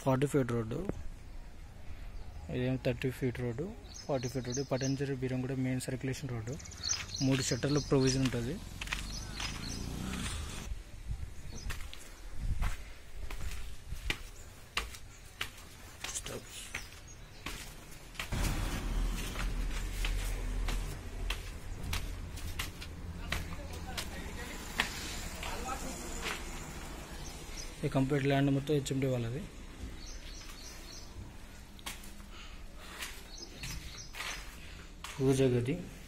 forty feet road ఇదేం thirty feet road forty feet road Patancheru Beeramguda main circulation road మూడు షట్టర్ల provision ఉంటుంది ఈ కంప్లీట్ ల్యాండ్ మొత్తం హెచ్ఎండి వాళ్ళది పూజ గది